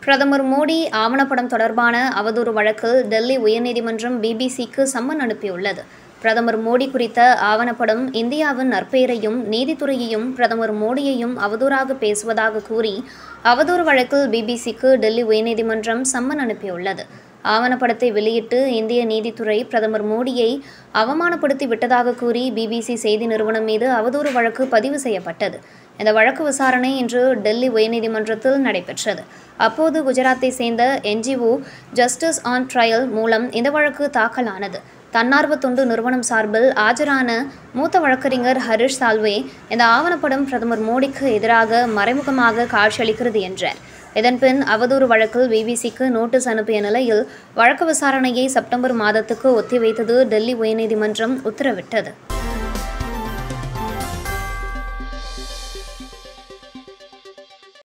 பிரதமர் மோடி ஆவணப்படம் தொடர்பான அவதூறு வழக்கில் டெல்லி உயர்நீதிமன்றம் பிபிசிக்கு சம்மன் அனுப்பியுள்ளது பிரதமர் மோடி குறித்த ஆவணப்படம் இந்தியாவின் நற்பெயரையும் நீதித்துறையையும் பிரதமர் மோடியையும் அவதூறாக பேசுவதாக கூறி அவதூறு வழக்கில் பிபிசிக்கு டெல்லி உயர்நீதிமன்றம் சம்மன் அனுப்பியுள்ளது ஆவணப்படத்தை வெளியிட்டு இந்திய நீதித்துறை பிரதமர் மோடியை அவமானப்படுத்தி விட்டதாக கூறி பிபிசி செய்தி நிறுவனம் மீது அவதூறு வழக்கு பதிவு செய்யப்பட்டது இந்த வழக்கு விசாரணை இன்று டெல்லி உயர்நீதிமன்றத்தில் நடைபெற்றது அப்போது குஜராத்தை சேர்ந்த என்ஜிஓ ஜஸ்டிஸ் ஆன் ட்ரையல் மூலம் இந்த வழக்கு தாக்கலானது தன்னார்வ தொண்டு நிறுவனம் சார்பில் ஆஜரான மூத்த வழக்கறிஞர் ஹரிஷ் சால்வே இந்த ஆவணப்படம் பிரதமர் மோடிக்கு எதிராக மறைமுகமாக காட்சியளிக்கிறது என்றார் இதன்பின் அவதூறு வழக்கில் பிபிசிக்கு நோட்டீஸ் அனுப்பிய நிலையில் வழக்கு விசாரணையை செப்டம்பர் மாதத்துக்கு ஒத்திவைத்தது டெல்லி உயர்நீதிமன்றம் உத்தரவிட்டது